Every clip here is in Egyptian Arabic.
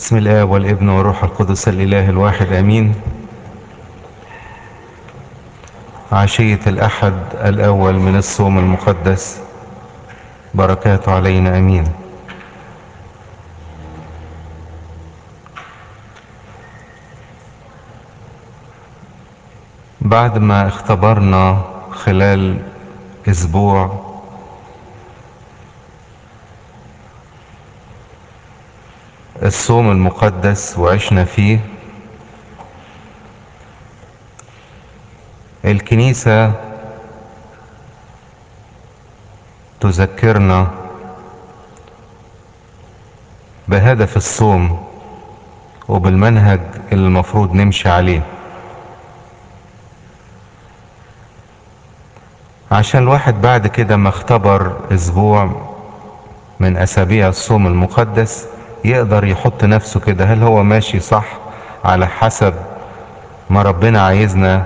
بسم الله والابن والروح القدس الإله الواحد أمين عشية الأحد الأول من الصوم المقدس بركاته علينا أمين بعد ما اختبرنا خلال أسبوع الصوم المقدس وعشنا فيه الكنيسة تذكرنا بهدف الصوم وبالمنهج اللي المفروض نمشي عليه عشان الواحد بعد كده ما اختبر اسبوع من اسابيع الصوم المقدس يقدر يحط نفسه كده هل هو ماشي صح على حسب ما ربنا عايزنا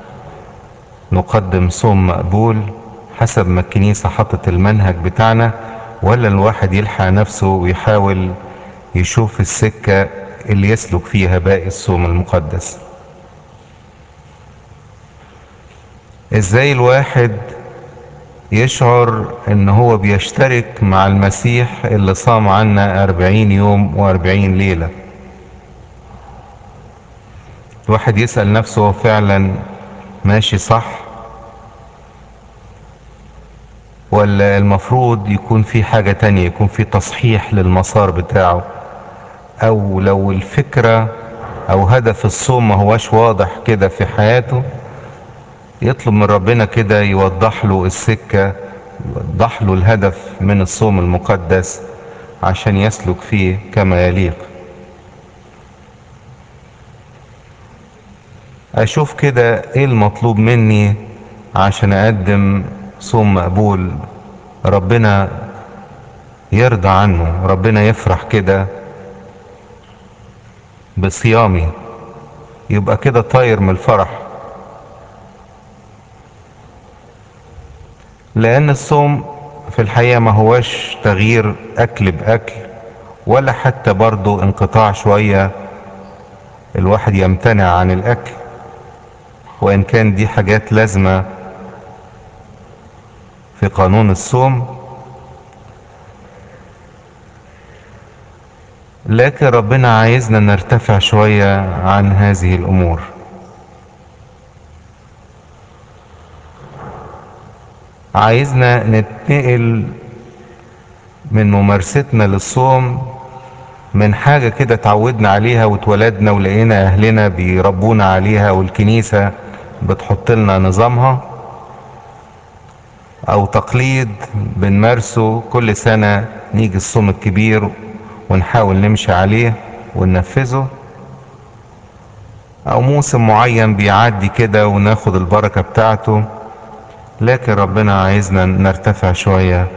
نقدم صوم مقبول حسب ما الكنيسة حطت المنهج بتاعنا ولا الواحد يلحق نفسه ويحاول يشوف السكة اللي يسلك فيها باقي الصوم المقدس ازاي الواحد يشعر ان هو بيشترك مع المسيح اللي صام عنا اربعين يوم واربعين ليلة الواحد يسأل نفسه هو فعلا ماشي صح ولا المفروض يكون في حاجة تانية يكون في تصحيح للمسار بتاعه او لو الفكرة او هدف الصوم ما هواش واضح كده في حياته يطلب من ربنا كده يوضح له السكة يوضح له الهدف من الصوم المقدس عشان يسلك فيه كما يليق اشوف كده ايه المطلوب مني عشان اقدم صوم مقبول ربنا يرضى عنه ربنا يفرح كده بصيامي يبقى كده طاير من الفرح لان الصوم في الحقيقة ما هواش تغيير اكل باكل ولا حتى برضو انقطاع شوية الواحد يمتنع عن الاكل وان كان دي حاجات لازمة في قانون الصوم لكن ربنا عايزنا نرتفع شوية عن هذه الامور عايزنا نتنقل من ممارستنا للصوم من حاجة كده اتعودنا عليها واتولدنا ولقينا اهلنا بيربونا عليها والكنيسة بتحط لنا نظامها او تقليد بنمارسه كل سنة نيجي الصوم الكبير ونحاول نمشي عليه وننفذه او موسم معين بيعدي كده وناخد البركة بتاعته لكن ربنا عايزنا نرتفع شوية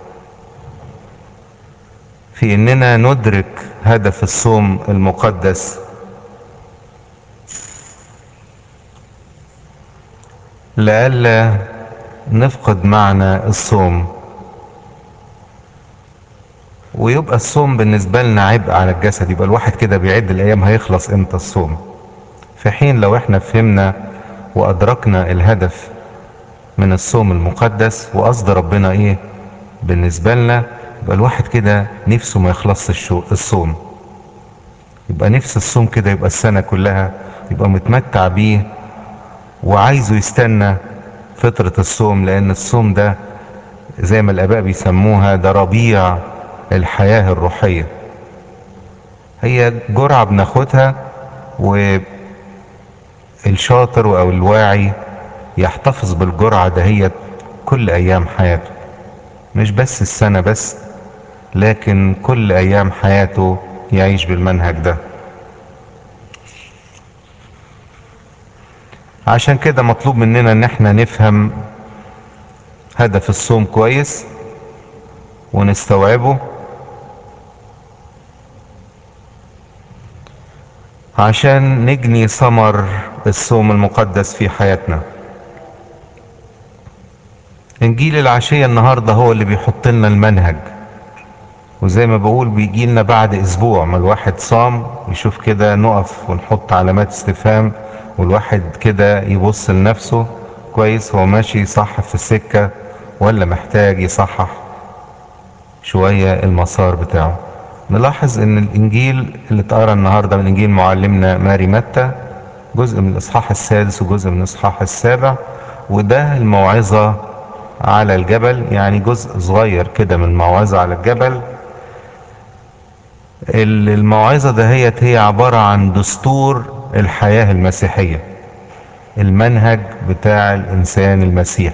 في اننا ندرك هدف الصوم المقدس لئلا نفقد معنى الصوم ويبقى الصوم بالنسبة لنا عبء على الجسد يبقى الواحد كده بيعد الايام هيخلص امتى الصوم في حين لو احنا فهمنا وادركنا الهدف من الصوم المقدس وقصد ربنا ايه بالنسبة لنا يبقى الواحد كده نفسه ما يخلصش الصوم يبقى نفس الصوم كده يبقى السنة كلها يبقى متمتع بيه وعايزه يستنى فترة الصوم لان الصوم ده زي ما الاباء بيسموها ده ربيع الحياة الروحية هي جرعة بناخدها والشاطر او الواعي يحتفظ بالجرعة دهيت كل ايام حياته مش بس السنة بس لكن كل ايام حياته يعيش بالمنهج ده عشان كده مطلوب مننا ان احنا نفهم هدف الصوم كويس ونستوعبه عشان نجني ثمر الصوم المقدس في حياتنا انجيل العشية النهاردة هو اللي بيحط لنا المنهج وزي ما بقول بيجي لنا بعد اسبوع ما الواحد صام يشوف كده نقف ونحط علامات استفهام والواحد كده يبص لنفسه كويس هو ماشي صح في السكة ولا محتاج يصحح شوية المسار بتاعه نلاحظ ان الانجيل اللي اتقرا النهارده من انجيل معلمنا ماري متى جزء من الاصحاح السادس وجزء من الاصحاح السابع وده الموعظة على الجبل يعني جزء صغير كده من الموعظة على الجبل الموعظة دهيت هي عبارة عن دستور الحياة المسيحية المنهج بتاع الإنسان المسيحي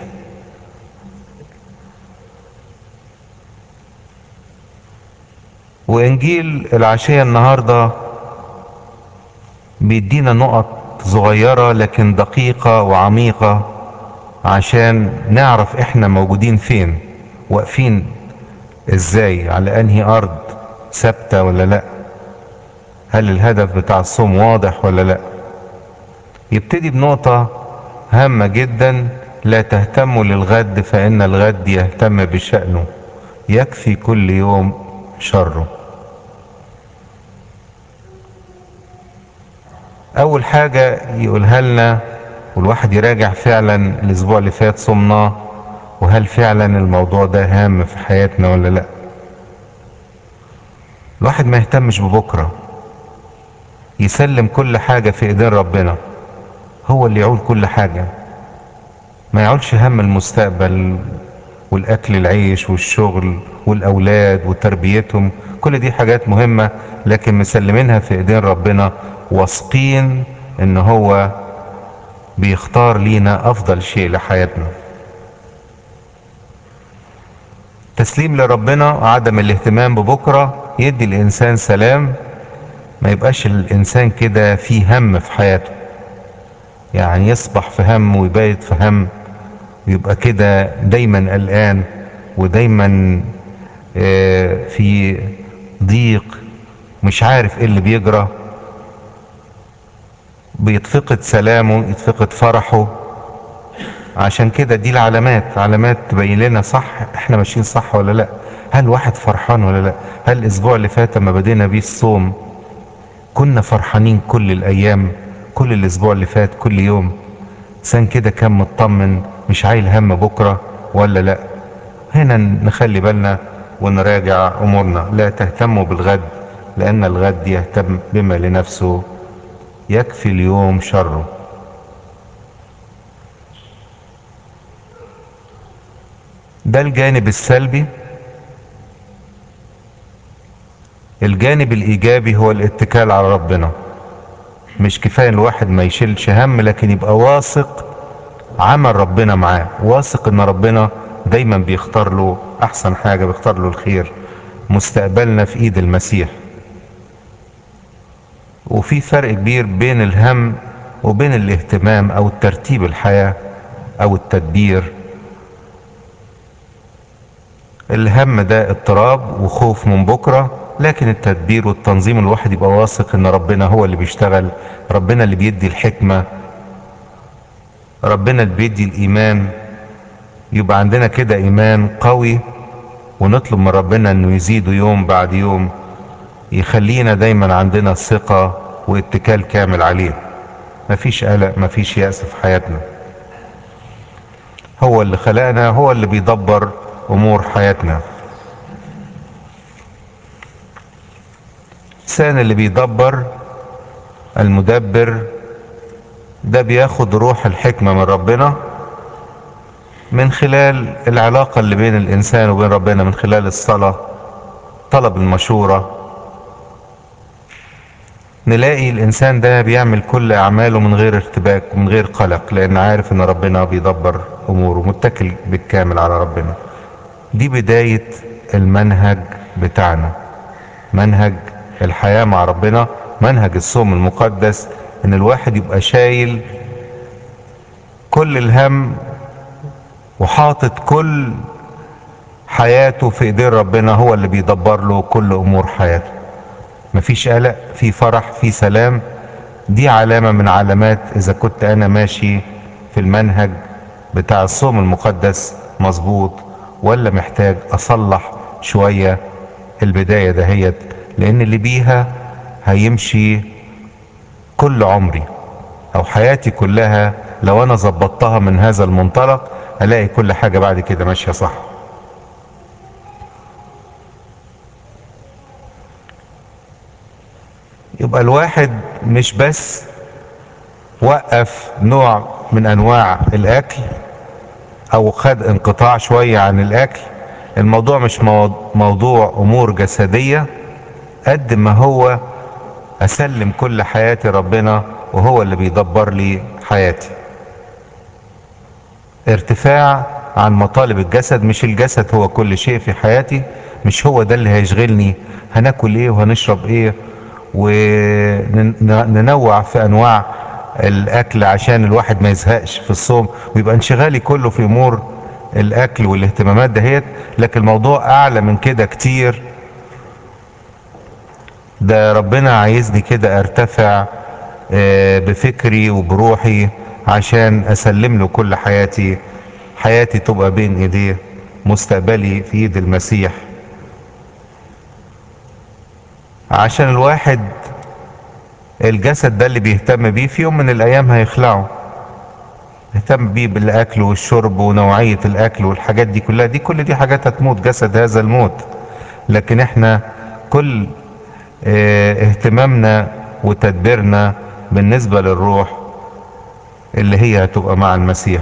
وإنجيل العشية النهاردة بيدينا نقط صغيرة لكن دقيقة وعميقة عشان نعرف احنا موجودين فين واقفين ازاي على انهي ارض ثابتة ولا لا هل الهدف بتاع الصوم واضح ولا لا يبتدي بنقطة هامة جدا لا تهتموا للغد فإن الغد يهتم بشأنه يكفي كل يوم شره أول حاجة يقولها لنا والواحد يراجع فعلا الأسبوع اللي فات صمناه وهل فعلا الموضوع ده هام في حياتنا ولا لأ الواحد ما يهتمش ببكرة يسلم كل حاجة في ايدين ربنا هو اللي يعول كل حاجة ما يعولش هم المستقبل والاكل العيش والشغل والاولاد وتربيتهم كل دي حاجات مهمة لكن مسلمينها في ايدين ربنا واثقين ان هو بيختار لينا افضل شيء لحياتنا تسليم لربنا عدم الاهتمام ببكرة يدي الانسان سلام ما يبقاش الانسان كده فيه هم في حياته يعني يصبح في هم ويبيت في هم ويبقى كده دايما قلقان ودايما في ضيق مش عارف ايه اللي بيجرى بيتفقد سلامه يتفقد فرحه عشان كده دي العلامات علامات تبين لنا صح احنا ماشيين صح ولا لا هل واحد فرحان ولا لا هل الاسبوع اللي فات لما بدينا بيه الصوم كنا فرحانين كل الايام كل الاسبوع اللي فات كل يوم انسان كده كان مطمن مش عايل هم بكره ولا لا هنا نخلي بالنا ونراجع امورنا لا تهتموا بالغد لان الغد يهتم بما لنفسه يكفي اليوم شره ده الجانب السلبي الجانب الايجابي هو الاتكال على ربنا مش كفايه الواحد ما يشيلش هم لكن يبقى واثق عمل ربنا معاه واثق ان ربنا دايما بيختار له احسن حاجه بيختار له الخير مستقبلنا في ايد المسيح وفي فرق كبير بين الهم وبين الاهتمام او الترتيب الحياه او التدبير الهم ده اضطراب وخوف من بكره لكن التدبير والتنظيم الواحد يبقى واثق ان ربنا هو اللي بيشتغل ربنا اللي بيدي الحكمة ربنا اللي بيدي الايمان يبقى عندنا كده ايمان قوي ونطلب من ربنا انه يزيده يوم بعد يوم يخلينا دايما عندنا ثقة واتكال كامل عليه مفيش قلق مفيش يأس في حياتنا هو اللي خلقنا هو اللي بيدبر امور حياتنا الانسان اللي بيدبر المدبر ده بياخد روح الحكمة من ربنا من خلال العلاقة اللي بين الانسان وبين ربنا من خلال الصلاة طلب المشورة نلاقي الانسان ده بيعمل كل اعماله من غير ارتباك ومن غير قلق لان عارف ان ربنا بيدبر اموره متكل بالكامل على ربنا دي بداية المنهج بتاعنا منهج الحياة مع ربنا منهج الصوم المقدس ان الواحد يبقى شايل كل الهم وحاطط كل حياته في ايدين ربنا هو اللي بيدبر له كل امور حياته مفيش قلق في فرح في سلام دي علامة من علامات اذا كنت انا ماشي في المنهج بتاع الصوم المقدس مظبوط ولا محتاج اصلح شوية البداية دهيت لان اللي بيها هيمشي كل عمري او حياتي كلها لو انا ظبطتها من هذا المنطلق الاقي كل حاجة بعد كده ماشية صح يبقى الواحد مش بس وقف نوع من انواع الاكل او خد انقطاع شوية عن الاكل الموضوع مش موضوع امور جسدية قد ما هو اسلم كل حياتي ربنا وهو اللي بيدبر لي حياتي ارتفاع عن مطالب الجسد مش الجسد هو كل شيء في حياتي مش هو ده اللي هيشغلني هناكل ايه وهنشرب ايه وننوع في انواع الاكل عشان الواحد ما يزهقش في الصوم ويبقى انشغالي كله في امور الاكل والاهتمامات دهيت لكن الموضوع اعلى من كده كتير ده ربنا عايزني كده ارتفع بفكري وبروحي عشان اسلم له كل حياتي حياتي تبقى بين ايديه مستقبلي في ايد المسيح عشان الواحد الجسد ده اللي بيهتم بيه في يوم من الايام هيخلعه اهتم بيه بالاكل والشرب ونوعية الاكل والحاجات دي كلها دي كل دي حاجات هتموت جسد هذا الموت لكن احنا كل اه اهتمامنا وتدبيرنا بالنسبة للروح اللي هي هتبقى مع المسيح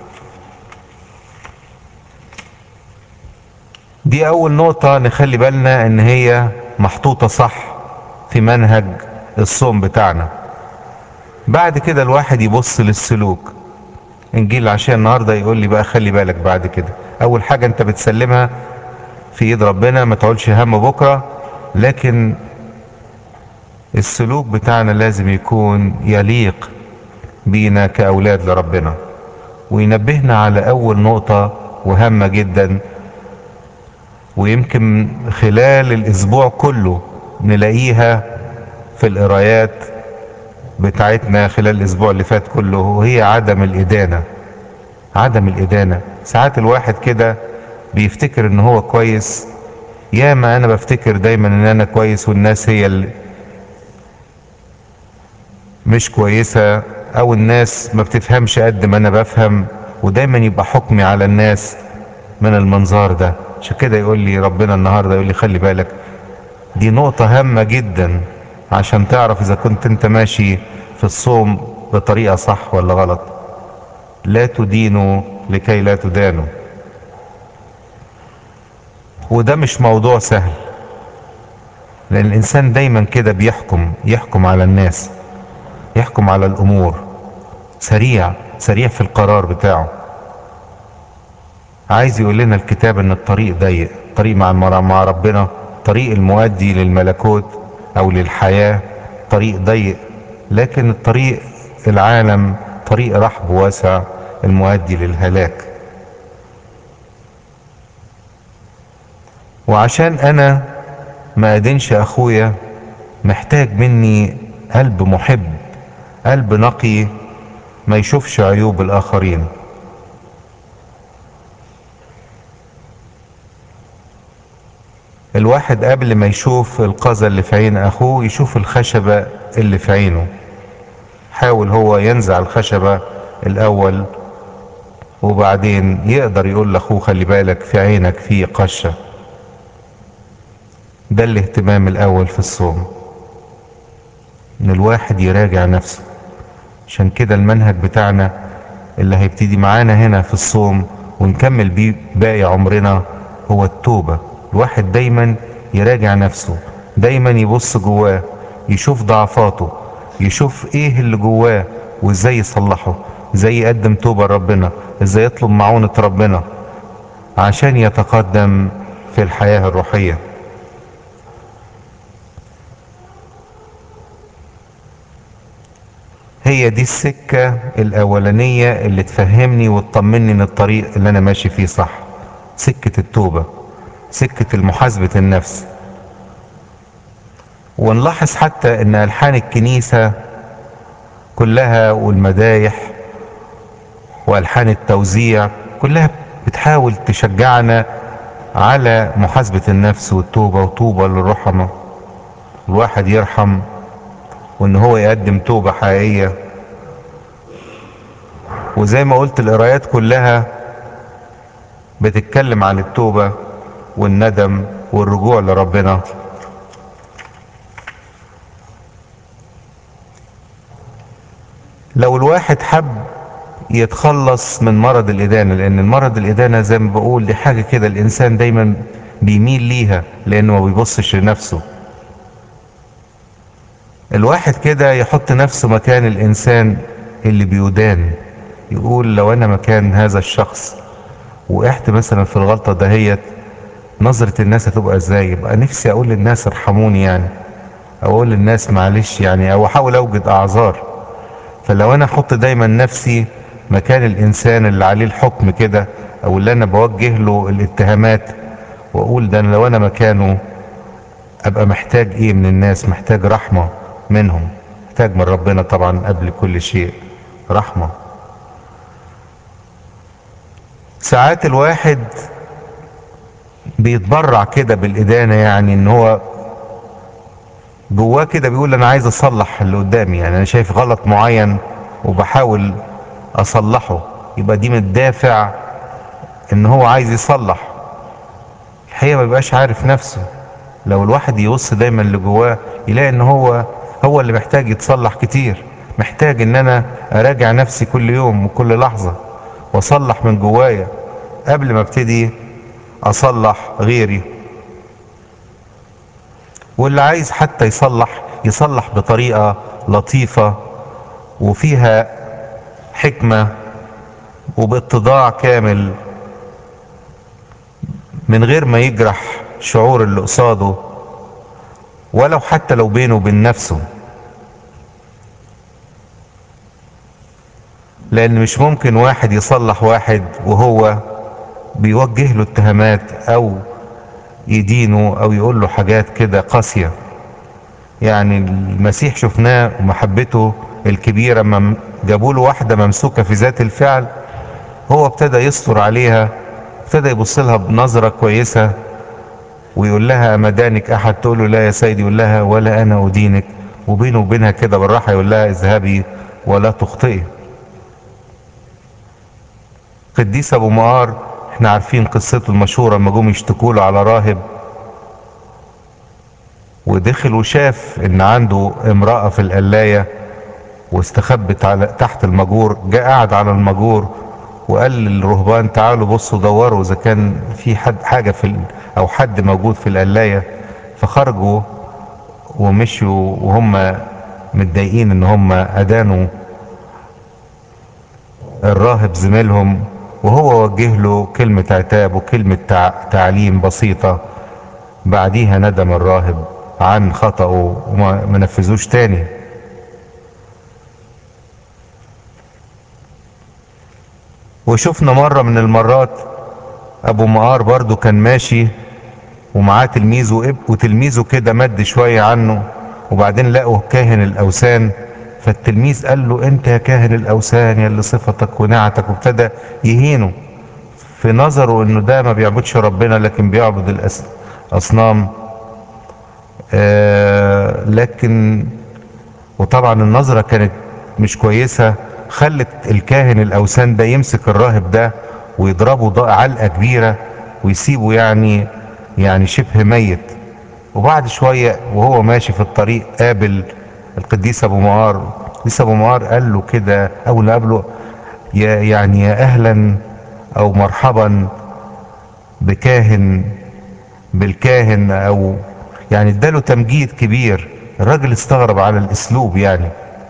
دي اول نقطة نخلي بالنا ان هي محطوطة صح في منهج الصوم بتاعنا بعد كده الواحد يبص للسلوك انجيل عشان النهاردة يقول لي بقى خلي بالك بعد كده اول حاجة انت بتسلمها في ايد ربنا ما تقولش هم بكرة لكن السلوك بتاعنا لازم يكون يليق بينا كأولاد لربنا وينبهنا على أول نقطة وهامة جدا ويمكن خلال الأسبوع كله نلاقيها في القرايات بتاعتنا خلال الأسبوع اللي فات كله وهي عدم الإدانة عدم الإدانة ساعات الواحد كده بيفتكر إن هو كويس ياما أنا بفتكر دايما إن أنا كويس والناس هي اللي مش كويسة او الناس ما بتفهمش قد ما انا بفهم ودايما يبقى حكمي على الناس من المنظار ده عشان كده يقول لي ربنا النهارده يقول لي خلي بالك دي نقطة هامة جدا عشان تعرف اذا كنت انت ماشي في الصوم بطريقة صح ولا غلط لا تدينوا لكي لا تدانوا وده مش موضوع سهل لان الانسان دايما كده بيحكم يحكم على الناس يحكم على الامور سريع سريع في القرار بتاعه عايز يقول لنا الكتاب ان الطريق ضيق طريق مع مع ربنا طريق المؤدي للملكوت او للحياة طريق ضيق لكن الطريق العالم طريق رحب واسع المؤدي للهلاك وعشان انا ما ادينش اخويا محتاج مني قلب محب قلب نقي ما يشوفش عيوب الاخرين الواحد قبل ما يشوف القذى اللي في عين اخوه يشوف الخشبة اللي في عينه حاول هو ينزع الخشبة الاول وبعدين يقدر يقول لاخوه خلي بالك في عينك في قشة ده الاهتمام الاول في الصوم ان الواحد يراجع نفسه عشان كده المنهج بتاعنا اللي هيبتدي معانا هنا في الصوم ونكمل بيه باقي عمرنا هو التوبة الواحد دايما يراجع نفسه دايما يبص جواه يشوف ضعفاته يشوف ايه اللي جواه وازاي يصلحه ازاي يقدم توبة لربنا ازاي يطلب معونة ربنا عشان يتقدم في الحياة الروحية هي دي السكة الأولانية اللي تفهمني وتطمني ان الطريق اللي أنا ماشي فيه صح سكة التوبة سكة المحاسبة النفس ونلاحظ حتى ان ألحان الكنيسة كلها والمدايح وألحان التوزيع كلها بتحاول تشجعنا على محاسبة النفس والتوبة وطوبة للرحمة الواحد يرحم وان هو يقدم توبة حقيقية وزي ما قلت القرايات كلها بتتكلم عن التوبة والندم والرجوع لربنا لو الواحد حب يتخلص من مرض الإدانة لأن المرض الإدانة زي ما بقول دي حاجة كده الإنسان دايما بيميل ليها لأنه ما بيبصش لنفسه الواحد كده يحط نفسه مكان الإنسان اللي بيدان يقول لو أنا مكان هذا الشخص وقعت مثلا في الغلطة دهيت نظرة الناس هتبقى ازاي يبقى نفسي اقول للناس ارحموني يعني او اقول للناس معلش يعني او احاول اوجد اعذار فلو انا احط دايما نفسي مكان الانسان اللي عليه الحكم كده او اللي انا بوجه له الاتهامات واقول ده أنا لو انا مكانه ابقى محتاج ايه من الناس محتاج رحمة منهم محتاج من ربنا طبعا قبل كل شيء رحمة ساعات الواحد بيتبرع كده بالإدانة يعني ان هو جواه كده بيقول انا عايز اصلح اللي قدامي يعني انا شايف غلط معين وبحاول اصلحه يبقى دي من الدافع ان هو عايز يصلح الحقيقة ما بيبقاش عارف نفسه لو الواحد يبص دايما اللي جواه يلاقي ان هو هو اللي محتاج يتصلح كتير محتاج ان انا اراجع نفسي كل يوم وكل لحظة واصلح من جوايا قبل ما ابتدي اصلح غيري واللي عايز حتى يصلح يصلح بطريقة لطيفة وفيها حكمة وباتضاع كامل من غير ما يجرح شعور اللي قصاده ولو حتى لو بينه وبين نفسه لان مش ممكن واحد يصلح واحد وهو بيوجه له اتهامات او يدينه او يقول له حاجات كده قاسية يعني المسيح شفناه ومحبته الكبيرة ما جابوا له واحدة ممسوكة في ذات الفعل هو ابتدى يستر عليها ابتدى يبص لها بنظرة كويسة ويقول لها أمدانك أحد تقول له لا يا سيدي يقول لها ولا أنا أدينك وبينه وبينها كده بالراحة يقول لها اذهبي ولا تخطئي قديس أبو مقار احنا عارفين قصته المشهورة لما جم يشتكوا له على راهب ودخل وشاف ان عنده امرأة في القلاية واستخبت على تحت المجور جاء قعد على المجور وقال للرهبان تعالوا بصوا دوروا اذا كان في حد حاجة في ال- او حد موجود في القلاية فخرجوا ومشوا وهم متضايقين ان هم ادانوا الراهب زميلهم وهو وجه له كلمة عتاب وكلمة تع- تعليم بسيطة بعديها ندم الراهب عن خطأه وما ما نفذوش تاني وشفنا مرة من المرات ابو مقار برضو كان ماشي ومعاه تلميذه إب- وتلميذه كده مد شوية عنه وبعدين لقوا كاهن الاوثان فالتلميذ قال له انت يا كاهن الاوثان يا اللي صفتك ونعتك وابتدى يهينه في نظره انه ده ما بيعبدش ربنا لكن بيعبد الأس- الاصنام آه لكن وطبعا النظرة كانت مش كويسة خلت الكاهن الأوثان ده يمسك الراهب ده ويضربه ض- علقة كبيرة ويسيبه يعني يعني شبه ميت وبعد شوية وهو ماشي في الطريق قابل القديس أبو معار القديس أبو معار قال له كده أول ما قابله يا يعني يا أهلا أو مرحبا بكاهن بالكاهن أو يعني اداله تمجيد كبير الراجل استغرب على الأسلوب يعني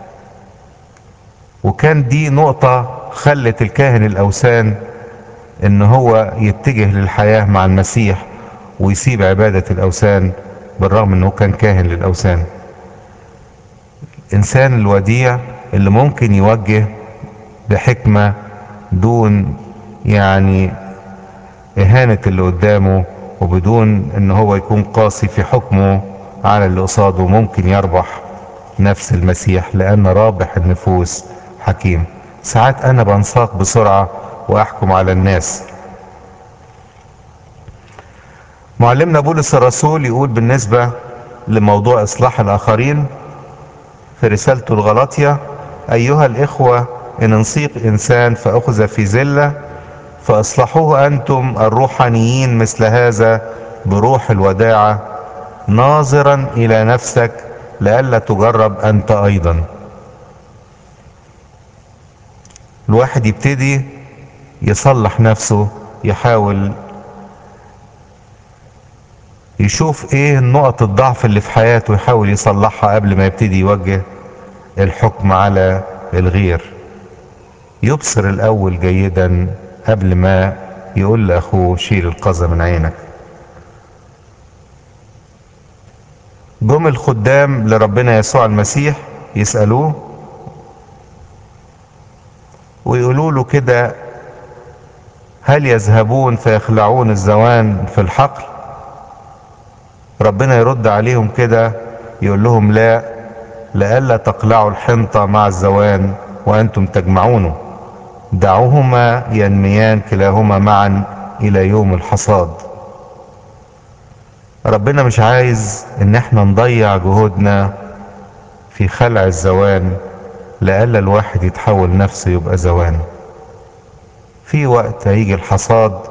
وكان دي نقطة خلت الكاهن الأوثان ان هو يتجه للحياة مع المسيح ويسيب عبادة الأوثان بالرغم انه كان كاهن للأوثان الإنسان الوديع اللي ممكن يوجه بحكمة دون يعني إهانة اللي قدامه وبدون ان هو يكون قاسي في حكمه على اللي قصاده ممكن يربح نفس المسيح لأن رابح النفوس حكيم ساعات أنا بنساق بسرعة وأحكم على الناس معلمنا بولس الرسول يقول بالنسبة لموضوع إصلاح الآخرين في رسالته الغلاطية أيها الإخوة إن انصيق إنسان فأخذ في زلة فأصلحوه أنتم الروحانيين مثل هذا بروح الوداعة ناظرا إلى نفسك لئلا تجرب أنت أيضا الواحد يبتدي يصلح نفسه يحاول يشوف ايه نقط الضعف اللي في حياته يحاول يصلحها قبل ما يبتدي يوجه الحكم على الغير يبصر الاول جيدا قبل ما يقول لاخوه شيل القذى من عينك جم الخدام لربنا يسوع المسيح يسألوه ويقولوا له كده هل يذهبون فيخلعون الزوان في الحقل ربنا يرد عليهم كده يقول لهم لا لئلا تقلعوا الحنطة مع الزوان وأنتم تجمعونه دعوهما ينميان كلاهما معا إلى يوم الحصاد ربنا مش عايز ان احنا نضيع جهودنا في خلع الزوان لألا الواحد يتحول نفسه يبقى زوان في وقت هيجي الحصاد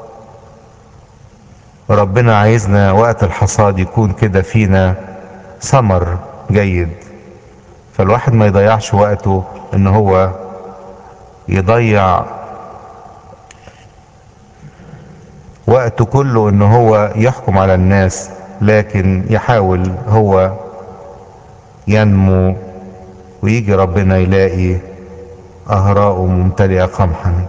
ربنا عايزنا وقت الحصاد يكون كده فينا ثمر جيد فالواحد ما يضيعش وقته ان هو يضيع وقته كله ان هو يحكم على الناس لكن يحاول هو ينمو ويجي ربنا يلاقي اهراءه ممتلئه قمحا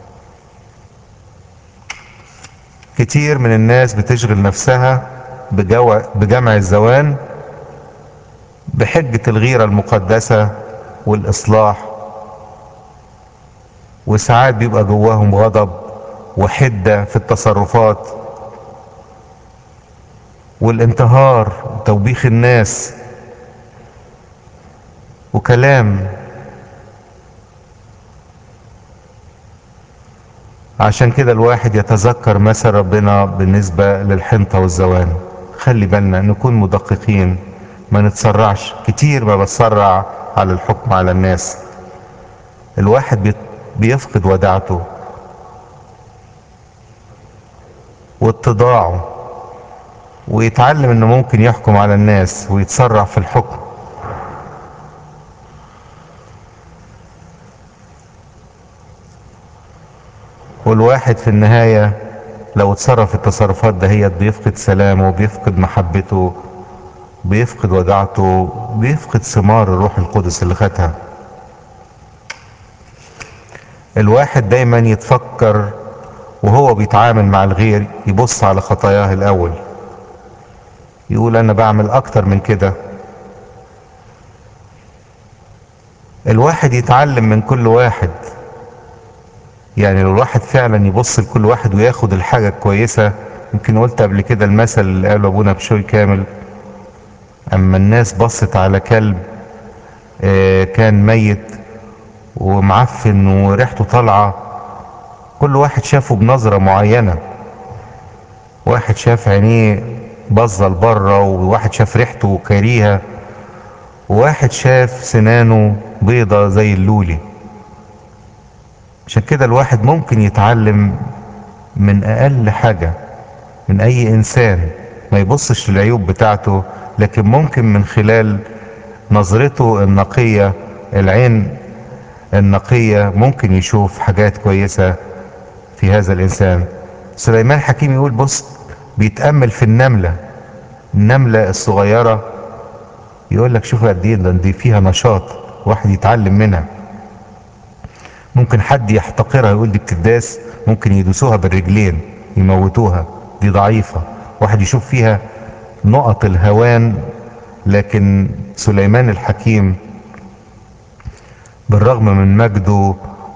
كتير من الناس بتشغل نفسها بجو... بجمع الزوان بحجة الغيرة المقدسة والإصلاح وساعات بيبقى جواهم غضب وحدة في التصرفات والانتهار وتوبيخ الناس وكلام عشان كده الواحد يتذكر مثل ربنا بالنسبة للحنطة والزوان خلي بالنا نكون مدققين ما نتسرعش كتير ما بتسرع على الحكم على الناس الواحد بيفقد وداعته واتضاعه ويتعلم انه ممكن يحكم على الناس ويتسرع في الحكم والواحد في النهاية لو اتصرف التصرفات دهيت بيفقد سلامه بيفقد محبته بيفقد وداعته بيفقد ثمار الروح القدس اللي خدها الواحد دايما يتفكر وهو بيتعامل مع الغير يبص على خطاياه الاول يقول انا بعمل اكتر من كده الواحد يتعلم من كل واحد يعني لو الواحد فعلا يبص لكل واحد وياخد الحاجة الكويسة يمكن قلت قبل كده المثل اللي قاله ابونا بشوي كامل اما الناس بصت على كلب آه كان ميت ومعفن وريحته طالعة كل واحد شافه بنظرة معينة واحد شاف عينيه بظة لبره وواحد شاف ريحته كريهة وواحد شاف سنانه بيضة زي اللولي عشان كده الواحد ممكن يتعلم من اقل حاجة من اي انسان ما يبصش للعيوب بتاعته لكن ممكن من خلال نظرته النقية العين النقية ممكن يشوف حاجات كويسة في هذا الانسان سليمان حكيم يقول بص بيتأمل في النملة النملة الصغيرة يقول لك شوف قد ايه ده دي فيها نشاط واحد يتعلم منها ممكن حد يحتقرها يقول دي بتداس ممكن يدوسوها بالرجلين يموتوها دي ضعيفة واحد يشوف فيها نقط الهوان لكن سليمان الحكيم بالرغم من مجده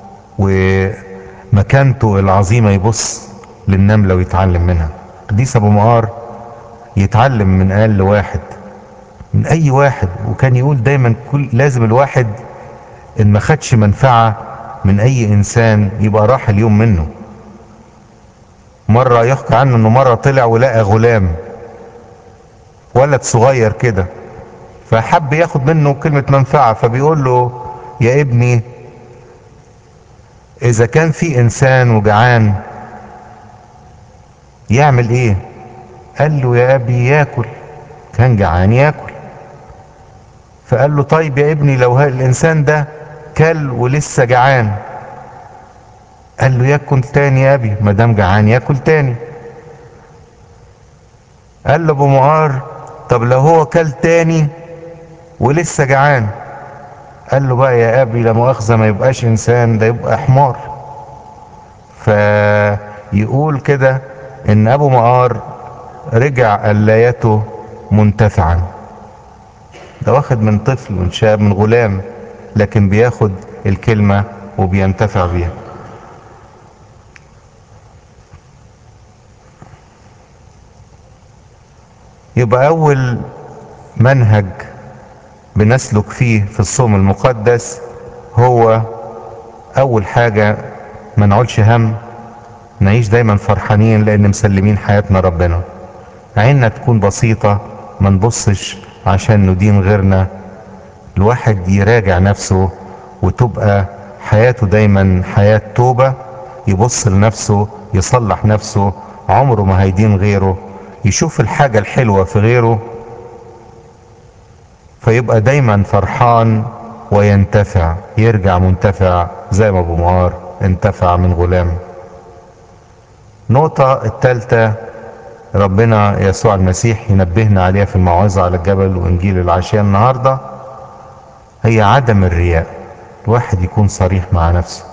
ومكانته العظيمة يبص للنملة ويتعلم منها قديس ابو مقار يتعلم من اقل واحد من اي واحد وكان يقول دايما كل لازم الواحد ان ما خدش منفعة من اي انسان يبقى راح اليوم منه مرة يحكى عنه انه مرة طلع ولقى غلام ولد صغير كده فحب ياخد منه كلمة منفعة فبيقول له يا ابني اذا كان في انسان وجعان يعمل ايه قال له يا ابي ياكل كان جعان ياكل فقال له طيب يا ابني لو الانسان ده كل ولسه جعان قال له ياكل تاني يا ابي ما دام جعان ياكل تاني قال له ابو معار طب لو هو كل تاني ولسه جعان قال له بقى يا ابي لا مؤاخذه ما يبقاش انسان ده يبقى حمار فيقول كده ان ابو معار رجع قلايته منتفعا ده واخد من طفل من شاب من غلام لكن بياخد الكلمة وبينتفع بيها يبقى أول منهج بنسلك فيه في الصوم المقدس هو أول حاجة ما نعولش هم نعيش دايما فرحانين لأن مسلمين حياتنا ربنا عيننا تكون بسيطة ما نبصش عشان ندين غيرنا الواحد يراجع نفسه وتبقى حياته دايما حياة توبة يبص لنفسه يصلح نفسه عمره ما هيدين غيره يشوف الحاجة الحلوة في غيره فيبقى دايما فرحان وينتفع يرجع منتفع زي ما ابو معار انتفع من غلام النقطة الثالثة ربنا يسوع المسيح ينبهنا عليها في الموعظة على الجبل وإنجيل العشاء النهاردة هي عدم الرياء الواحد يكون صريح مع نفسه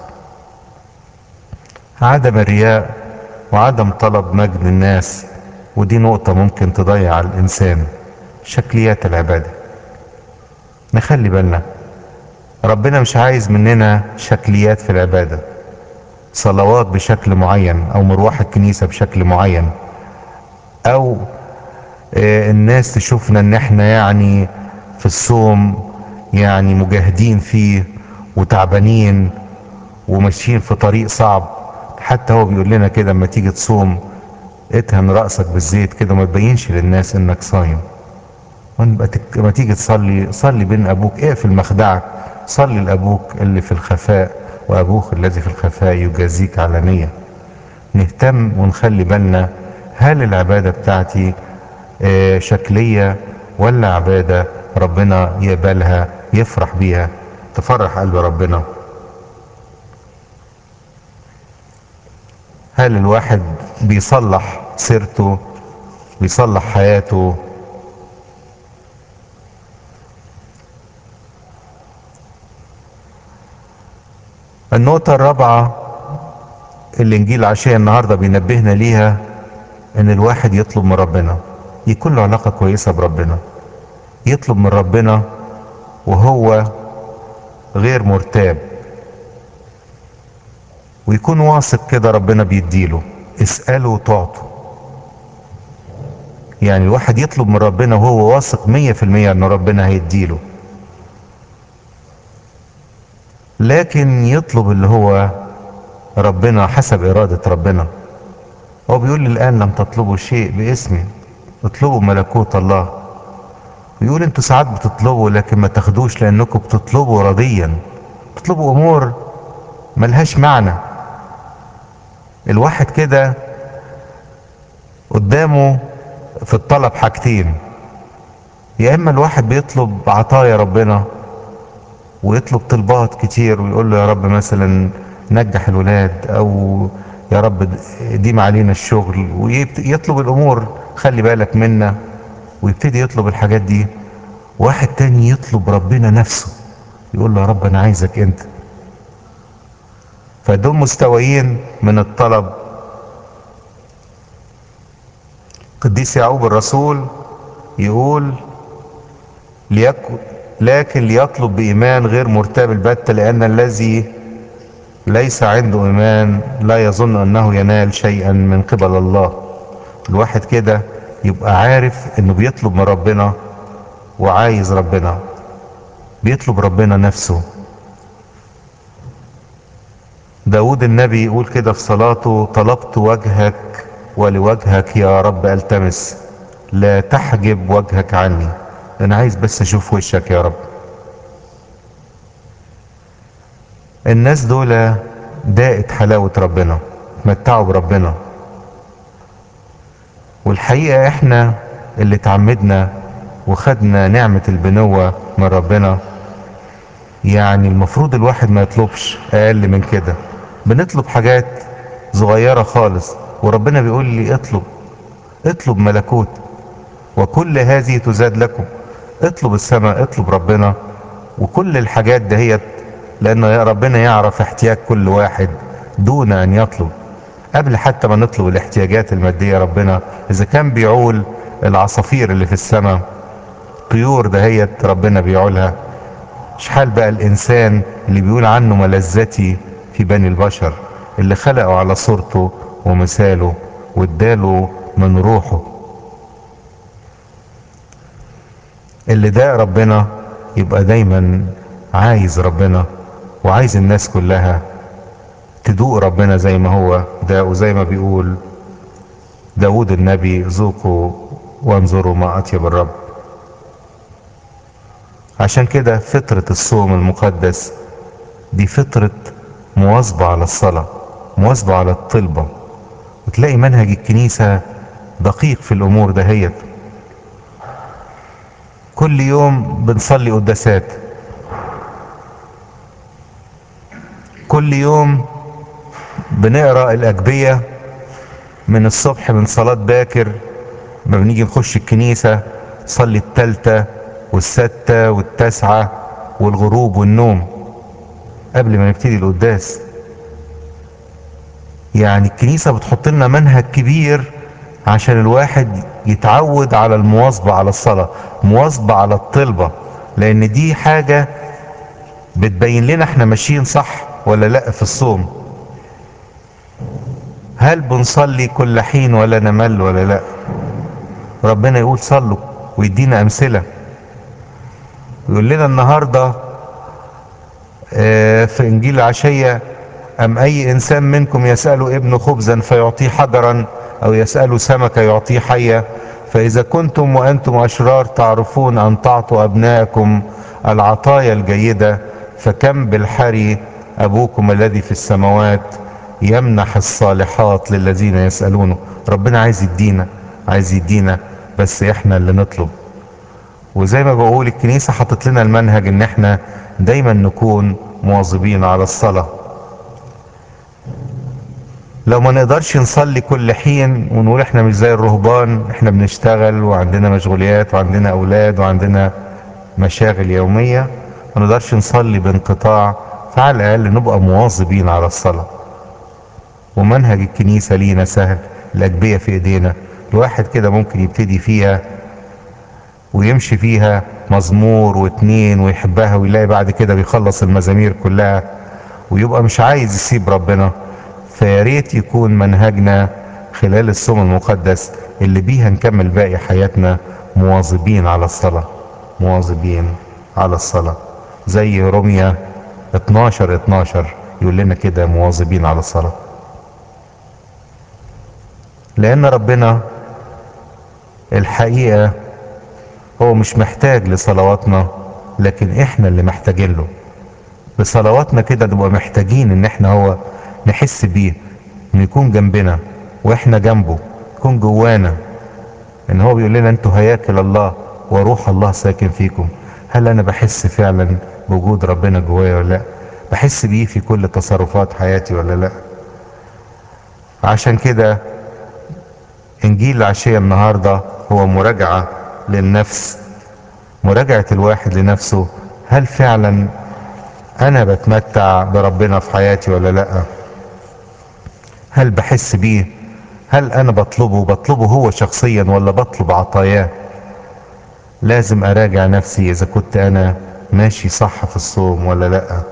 عدم الرياء وعدم طلب مجد الناس ودي نقطة ممكن تضيع الإنسان شكليات العبادة نخلي بالنا ربنا مش عايز مننا شكليات في العبادة صلوات بشكل معين أو مروح الكنيسة بشكل معين أو آه الناس تشوفنا إن إحنا يعني في الصوم يعني مجاهدين فيه وتعبانين وماشيين في طريق صعب حتى هو بيقول لنا كده اما تيجي تصوم اتهم رأسك بالزيت كده ما تبينش للناس انك صايم لما تيجي تصلي صلي بين ابوك اقفل مخدعك صلي لابوك اللي في الخفاء وابوك الذي في الخفاء يجازيك علانية نهتم ونخلي بالنا هل العبادة بتاعتي آه شكلية ولا عبادة ربنا يقبلها يفرح بيها تفرح قلب ربنا هل الواحد بيصلح سيرته بيصلح حياته النقطة الرابعة اللي انجيل عشية النهاردة بينبهنا ليها ان الواحد يطلب من ربنا يكون له علاقة كويسة بربنا يطلب من ربنا وهو غير مرتاب ويكون واثق كده ربنا بيديله اسأله تعطوا يعني الواحد يطلب من ربنا وهو واثق مية في المية ان ربنا هيديله لكن يطلب اللي هو ربنا حسب إرادة ربنا هو بيقول لي الآن لم تطلبوا شيء باسمي اطلبوا ملكوت الله بيقول انتوا ساعات بتطلبوا لكن ما تاخدوش لانكم بتطلبوا رضيا بتطلبوا امور ملهاش معنى الواحد كده قدامه في الطلب حاجتين يا اما الواحد بيطلب عطايا ربنا ويطلب طلبات كتير ويقول له يا رب مثلا نجح الولاد او يا رب ديم علينا الشغل ويطلب الامور خلي بالك منا ويبتدي يطلب الحاجات دي واحد تاني يطلب ربنا نفسه يقول له يا رب انا عايزك انت فدول مستويين من الطلب قديس يعقوب الرسول يقول ليكن لكن ليطلب بإيمان غير مرتاب البتة لأن الذي ليس عنده إيمان لا يظن أنه ينال شيئا من قبل الله الواحد كده يبقى عارف انه بيطلب من ربنا وعايز ربنا بيطلب ربنا نفسه داود النبي يقول كده في صلاته طلبت وجهك ولوجهك يا رب التمس لا تحجب وجهك عني انا عايز بس اشوف وشك يا رب الناس دول داقت حلاوة ربنا متعوا بربنا والحقيقة احنا اللي تعمدنا وخدنا نعمة البنوة من ربنا يعني المفروض الواحد ما يطلبش اقل من كده بنطلب حاجات صغيرة خالص وربنا بيقول لي اطلب اطلب ملكوت وكل هذه تزاد لكم اطلب السماء اطلب ربنا وكل الحاجات دهيت لان ربنا يعرف احتياج كل واحد دون ان يطلب قبل حتى ما نطلب الاحتياجات المادية ربنا اذا كان بيعول العصافير اللي في السماء طيور دهيت ربنا بيعولها شحال بقى الانسان اللي بيقول عنه ملذتي في بني البشر اللي خلقه على صورته ومثاله واداله من روحه اللي داق ربنا يبقى دايما عايز ربنا وعايز الناس كلها تدوق ربنا زي ما هو ده وزي ما بيقول داود النبي ذوقوا وانظروا ما اطيب الرب عشان كده فطرة الصوم المقدس دي فطرة مواظبة على الصلاة مواظبة على الطلبة وتلاقي منهج الكنيسة دقيق في الأمور دهيت كل يوم بنصلي قداسات كل يوم بنقرا الاجبيه من الصبح من صلاه باكر ما بنيجي نخش الكنيسه صلي التالتة والستة والتاسعة والغروب والنوم قبل ما نبتدي القداس يعني الكنيسة بتحط لنا منهج كبير عشان الواحد يتعود على المواظبة على الصلاة مواظبة على الطلبة لان دي حاجة بتبين لنا احنا ماشيين صح ولا لا في الصوم هل بنصلي كل حين ولا نمل ولا لا ربنا يقول صلوا ويدينا امثلة يقول لنا النهاردة اه في انجيل العشية ام اي انسان منكم يسأل ابنه خبزا فيعطيه حجرا او يسأل سمكة يعطيه حية فاذا كنتم وانتم اشرار تعرفون ان تعطوا ابنائكم العطايا الجيدة فكم بالحري ابوكم الذي في السماوات يمنح الصالحات للذين يسألونه ربنا عايز يدينا عايز يدينا بس احنا اللي نطلب وزي ما بقول الكنيسة حطت لنا المنهج ان احنا دايما نكون مواظبين على الصلاة لو ما نقدرش نصلي كل حين ونقول احنا مش زي الرهبان احنا بنشتغل وعندنا مشغوليات وعندنا اولاد وعندنا مشاغل يومية ما نقدرش نصلي بانقطاع فعلى الاقل نبقى مواظبين على الصلاة ومنهج الكنيسة لينا سهل الاجبية في ايدينا الواحد كده ممكن يبتدي فيها ويمشي فيها مزمور واتنين ويحبها ويلاقي بعد كده بيخلص المزامير كلها ويبقى مش عايز يسيب ربنا فيا ريت يكون منهجنا خلال الصوم المقدس اللي بيها نكمل باقي حياتنا مواظبين على الصلاة مواظبين على الصلاة زي رمية 12 12 يقول لنا كده مواظبين على الصلاة لأن ربنا الحقيقة هو مش محتاج لصلواتنا لكن احنا اللي محتاجين له بصلواتنا كده نبقى محتاجين ان احنا هو نحس بيه انه يكون جنبنا واحنا جنبه يكون جوانا ان هو بيقول لنا انتوا هياكل الله وروح الله ساكن فيكم هل انا بحس فعلا بوجود ربنا جوايا ولا لا بحس بيه في كل تصرفات حياتي ولا لا عشان كده انجيل العشية النهاردة هو مراجعة للنفس مراجعة الواحد لنفسه هل فعلا انا بتمتع بربنا في حياتي ولا لا هل بحس بيه هل انا بطلبه بطلبه هو شخصيا ولا بطلب عطاياه لازم اراجع نفسي اذا كنت انا ماشي صح في الصوم ولا لا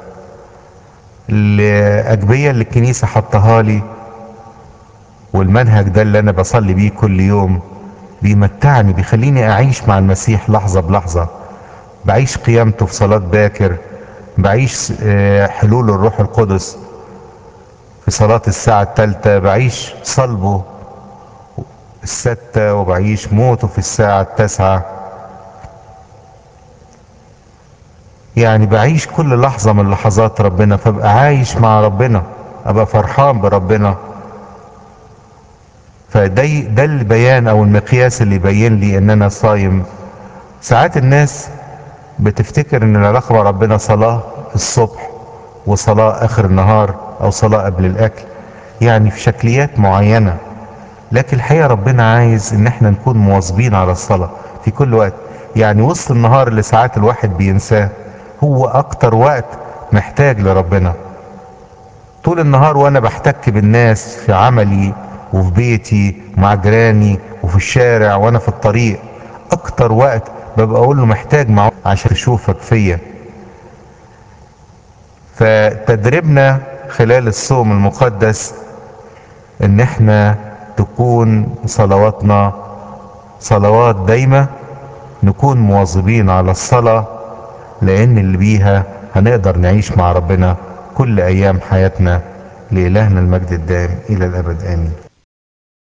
الاجبية اللي الكنيسة حطها لي والمنهج ده اللي انا بصلي بيه كل يوم بيمتعني بيخليني اعيش مع المسيح لحظة بلحظة بعيش قيامته في صلاة باكر بعيش حلول الروح القدس في صلاة الساعة الثالثة بعيش صلبه الستة وبعيش موته في الساعة التاسعة يعني بعيش كل لحظة من لحظات ربنا فابقى عايش مع ربنا ابقى فرحان بربنا فده ده البيان او المقياس اللي يبين لي ان انا صايم ساعات الناس بتفتكر ان العلاقة مع ربنا صلاة الصبح وصلاة اخر النهار او صلاة قبل الاكل يعني في شكليات معينة لكن الحقيقة ربنا عايز ان احنا نكون مواظبين على الصلاة في كل وقت يعني وسط النهار اللي ساعات الواحد بينساه هو اكتر وقت محتاج لربنا طول النهار وانا بحتك بالناس في عملي وفي بيتي مع جيراني وفي الشارع وانا في الطريق اكتر وقت ببقى اقول له محتاج معه عشان اشوفك فيا فتدريبنا خلال الصوم المقدس ان احنا تكون صلواتنا صلوات دايمة نكون مواظبين على الصلاة لان اللي بيها هنقدر نعيش مع ربنا كل ايام حياتنا لإلهنا المجد الدائم الى الابد امين